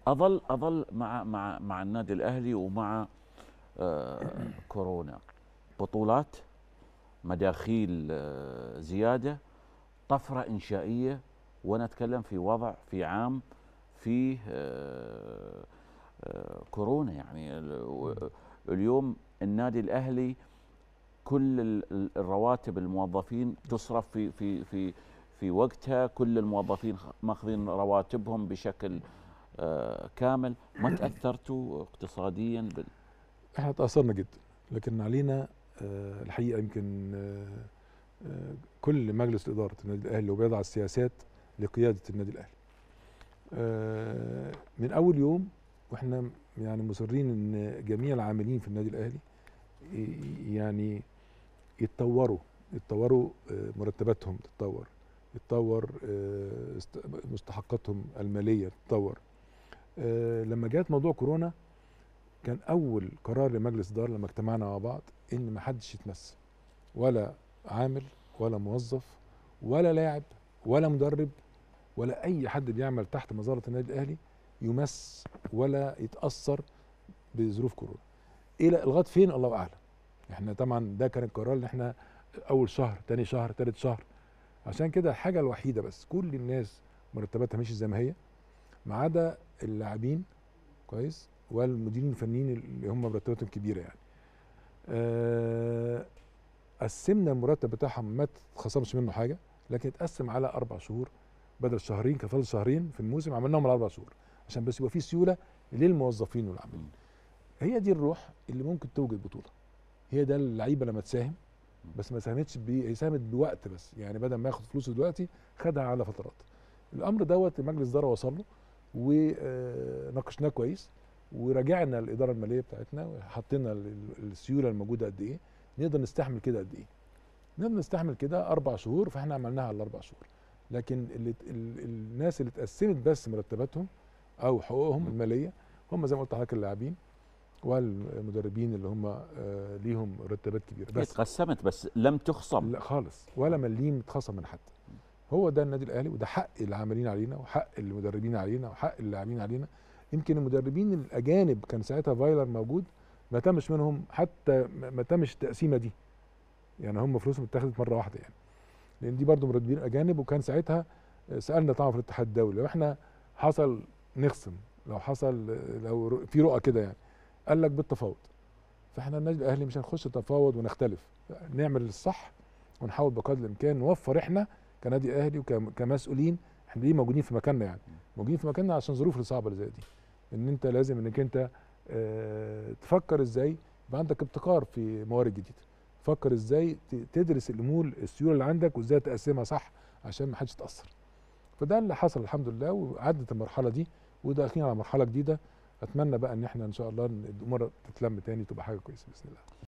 اظل اظل مع مع مع النادي الاهلي ومع آه كورونا بطولات مداخيل آه زياده طفره انشائيه وانا اتكلم في وضع في عام فيه آه آه كورونا يعني ال- اليوم النادي الاهلي كل ال- ال- الرواتب الموظفين تصرف في في في في وقتها كل الموظفين خ- ماخذين رواتبهم بشكل آه، كامل ما تاثرتوا اقتصاديا بال احنا تاثرنا جدا لكن علينا آه، الحقيقه يمكن آه، آه، كل مجلس اداره النادي الاهلي وبيضع السياسات لقياده النادي الاهلي آه، من اول يوم واحنا يعني مصرين ان جميع العاملين في النادي الاهلي ي- يعني يتطوروا يتطوروا آه، مرتباتهم تتطور يتطور آه، است- مستحقاتهم الماليه تتطور آه، لما جات موضوع كورونا كان اول قرار لمجلس الاداره لما اجتمعنا مع بعض ان ما حدش يتمس ولا عامل ولا موظف ولا لاعب ولا مدرب ولا اي حد بيعمل تحت مظله النادي الاهلي يمس ولا يتاثر بظروف كورونا الى لغايه فين الله اعلم احنا طبعا ده كان القرار اللي احنا اول شهر تاني شهر تالت شهر عشان كده الحاجه الوحيده بس كل الناس مرتباتها ماشيه زي ما هي ما عدا اللاعبين كويس والمديرين الفنيين اللي هم مرتباتهم كبيره يعني آه، قسمنا المرتب بتاعهم ما اتخصمش منه حاجه لكن اتقسم على اربع شهور بدل شهرين كان فاضل شهرين في الموسم عملناهم على اربع شهور عشان بس يبقى في سيوله للموظفين والعاملين هي دي الروح اللي ممكن توجد بطوله هي ده اللعيبه لما تساهم بس ما ساهمتش ب... هي ساهمت بوقت بس يعني بدل ما ياخد فلوسه دلوقتي خدها على فترات الامر دوت مجلس الاداره وصل له وناقشناه كويس وراجعنا الاداره الماليه بتاعتنا وحطينا ال- السيوله الموجوده قد ايه نقدر نستحمل كده قد ايه نقدر نستحمل كده اربع شهور فاحنا عملناها على الاربع شهور لكن اللي ال الناس اللي اتقسمت بس مرتباتهم او حقوقهم الماليه هم زي ما قلت لحضرتك اللاعبين والمدربين اللي هم آه ليهم مرتبات كبيره هي بس تقسمت بس لم تخصم لا خالص ولا مليم اتخصم من حد هو ده النادي الاهلي وده حق العاملين علينا وحق المدربين علينا وحق اللاعبين علينا يمكن المدربين الاجانب كان ساعتها فايلر موجود ما تمش منهم حتى ما ما تمش التقسيمه دي يعني هم فلوسهم اتاخدت مره واحده يعني لان دي برضو مدربين اجانب وكان ساعتها سالنا طبعا في الاتحاد الدولي لو احنا حصل نخصم لو حصل لو ر- في رؤى كده يعني قال لك بالتفاوض فاحنا النادي الاهلي مش هنخش تفاوض ونختلف نعمل الصح ونحاول بقدر الامكان نوفر احنا كنادي اهلي وكمسؤولين احنا ليه موجودين في مكاننا يعني موجودين في مكاننا عشان ظروف الصعبه اللي زي دي ان انت لازم انك انت اه تفكر ازاي يبقى عندك ابتكار في موارد جديده تفكر ازاي ت- تدرس الامور السيوله اللي عندك وازاي تقسمها صح عشان ما حدش يتاثر فده اللي حصل الحمد لله وعدت المرحله دي وداخلين على مرحله جديده اتمنى بقى ان احنا ان شاء الله إن الامور تتلم تاني تبقى حاجه كويسه باذن الله